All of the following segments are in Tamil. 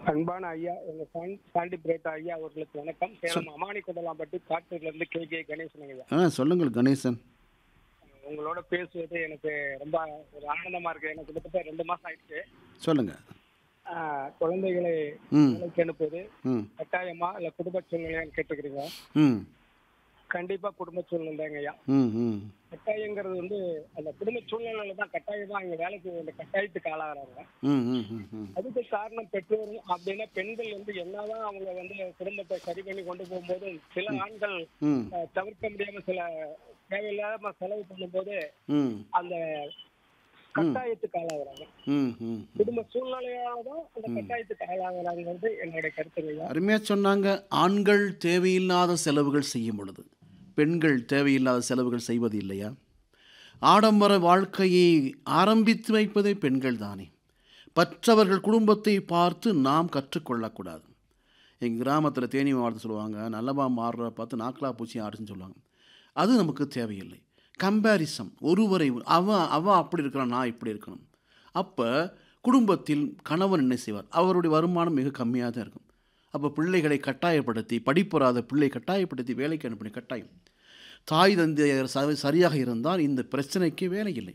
அன்பான ஐயா எங்க சான்- சாண்டி பிரேட்டா ஐயா அவர்களுக்கு வணக்கம் சேலம் அமானி குடலாம்பட்டு காட்டூர்ல இருந்து கே கே கணேசன் ஐயா ஆ சொல்லுங்கள் கணேசன் உங்களோட பேசுவது எனக்கு ரொம்ப ஒரு ஆனந்தமா இருக்கு எனக்கு கிட்டத்தட்ட ரெண்டு மாசம் ஆயிடுச்சு சொல்லுங்கள் ஆஹ், குழந்தைகளை ம் வேலைக்கு அனுப்புவது ம் கட்டாயமா இல்ல குடும்ப சூழ்நிலையான்னு கேட்டுக்கிறீங்க ம் கண்டிப்பா குடும்ப சூழ்நிலைங்க ஐயா ம் ம் கட்டாயங்கிறது வந்து அந்த குடும்ப சூழ்நிலையில தான் கட்டாயமா இங்க வேலைக்கு இந்த கட்டாயத்துக்கு ஆளாகிறாங்க ம் ம் ம் ம் அதுக்கு காரணம் பெற்றோர் அப்படின்னா பெண்கள் வந்து என்னதான் அவங்க வந்து குடும்பத்தை சரி பண்ணி கொண்டு போகும்போது சில ஆண்கள் ம் அஹ், தவிர்க்க முடியாம சில தேவையில்லாம செலவு பண்ணும்போது ம் அந்த கட்டாயத்துக்கு ஆளாகிறாங்க ம் ம் குடும்ப சூழ்நிலையால தான் அந்த கட்டாயத்துக்கு ஆளாகிறாங்கிறது என்னுடைய கருத்துங்க அருமையாக சொன்னாங்க ஆண்கள் தேவையில்லாத செலவுகள் செய்யும் பொழுது பெண்கள் தேவையில்லாத செலவுகள் செய்வது இல்லையா ஆடம்பர வாழ்க்கையை ஆரம்பித்து வைப்பதே பெண்கள் தானே மற்றவர்கள் குடும்பத்தை பார்த்து நாம் கற்றுக்கொள்ளக்கூடாது எங்கள் கிராமத்தில் தேனி மாவட்டத்தில் சொல்லுவாங்க நல்லவா மாறுற பார்த்து நாக்கலா பூச்சி ஆடுச்சுன்னு சொல்லுவாங்க அது நமக்கு தேவையில்லை கம்பேரிசம் ஒருவரை அவன் அவன் அப்படி இருக்கிறான் நான் இப்படி இருக்கணும் அப்போ குடும்பத்தில் கணவன் என்ன செய்வார் அவருடைய வருமானம் மிக கம்மியாக தான் இருக்கும் அப்போ பிள்ளைகளை கட்டாயப்படுத்தி படிப்புறாத பிள்ளை கட்டாயப்படுத்தி வேலைக்கு அனுப்பின கட்டாயம் தாய் தந்தையர் ச- சரியாக இருந்தால் இந்த பிரச்சனைக்கு வேலை இல்லை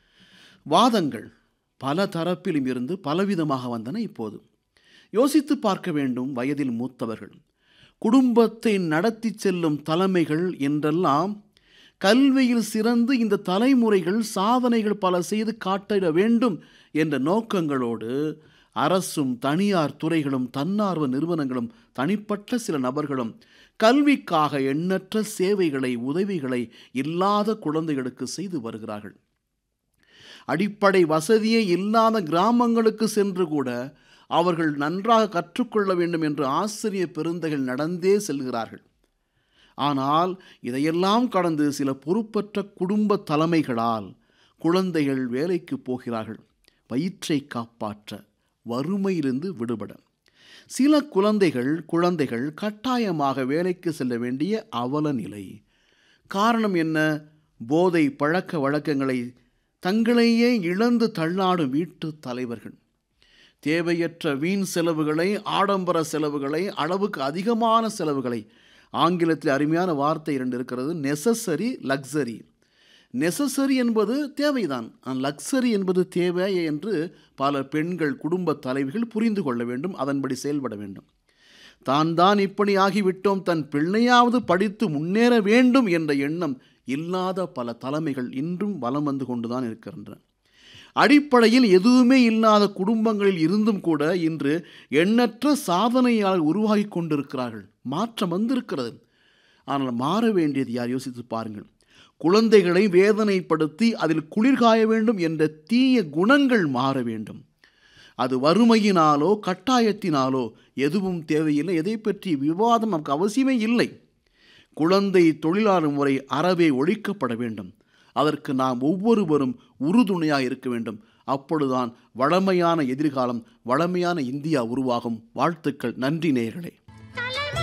வாதங்கள் பல தரப்பிலும் இருந்து பலவிதமாக வந்தன இப்போது யோசித்து பார்க்க வேண்டும் வயதில் மூத்தவர்கள் குடும்பத்தை நடத்தி செல்லும் தலைமைகள் என்றெல்லாம் கல்வியில் சிறந்து இந்த தலைமுறைகள் சாதனைகள் பல செய்து காட்டிட வேண்டும் என்ற நோக்கங்களோடு அரசும் தனியார் துறைகளும் தன்னார்வ நிறுவனங்களும் தனிப்பட்ட சில நபர்களும் கல்விக்காக எண்ணற்ற சேவைகளை உதவிகளை இல்லாத குழந்தைகளுக்கு செய்து வருகிறார்கள் அடிப்படை வசதியே இல்லாத கிராமங்களுக்கு சென்று கூட அவர்கள் நன்றாக கற்றுக்கொள்ள வேண்டும் என்று ஆசிரியர் பெருந்தைகள் நடந்தே செல்கிறார்கள் ஆனால் இதையெல்லாம் கடந்து சில பொறுப்பற்ற குடும்ப தலைமைகளால் குழந்தைகள் வேலைக்கு போகிறார்கள் வயிற்றை காப்பாற்ற வறுமையிலிருந்து விடுபட சில குழந்தைகள் குழந்தைகள் கட்டாயமாக வேலைக்கு செல்ல வேண்டிய அவல நிலை காரணம் என்ன போதை பழக்க வழக்கங்களை தங்களையே இழந்து தள்ளாடும் வீட்டு தலைவர்கள் தேவையற்ற வீண் செலவுகளை ஆடம்பர செலவுகளை அளவுக்கு அதிகமான செலவுகளை ஆங்கிலத்தில் அருமையான வார்த்தை இரண்டு இருக்கிறது நெசசரி லக்ஸரி நெசசரி என்பது தேவைதான் லக்ஸரி என்பது தேவை என்று பல பெண்கள் குடும்ப தலைவிகள் புரிந்து கொள்ள வேண்டும் அதன்படி செயல்பட வேண்டும் தான் தான் இப்படி ஆகிவிட்டோம் தன் பிள்ளையாவது படித்து முன்னேற வேண்டும் என்ற எண்ணம் இல்லாத பல தலைமைகள் இன்றும் வலம் வந்து கொண்டுதான் இருக்கின்றன அடிப்படையில் எதுவுமே இல்லாத குடும்பங்களில் இருந்தும் கூட இன்று எண்ணற்ற சாதனையாளர் உருவாகி கொண்டிருக்கிறார்கள் மாற்றம் வந்திருக்கிறது ஆனால் மாற வேண்டியது யார் யோசித்து பாருங்கள் குழந்தைகளை வேதனைப்படுத்தி அதில் குளிர்காய வேண்டும் என்ற தீய குணங்கள் மாற வேண்டும் அது வறுமையினாலோ கட்டாயத்தினாலோ எதுவும் தேவையில்லை எதை பற்றி விவாதம் நமக்கு அவசியமே இல்லை குழந்தை தொழிலாளர் முறை அறவே ஒழிக்கப்பட வேண்டும் அதற்கு நாம் ஒவ்வொருவரும் உறுதுணையாக இருக்க வேண்டும் அப்பொழுதுதான் வளமையான எதிர்காலம் வளமையான இந்தியா உருவாகும் வாழ்த்துக்கள் நன்றி நேயர்களே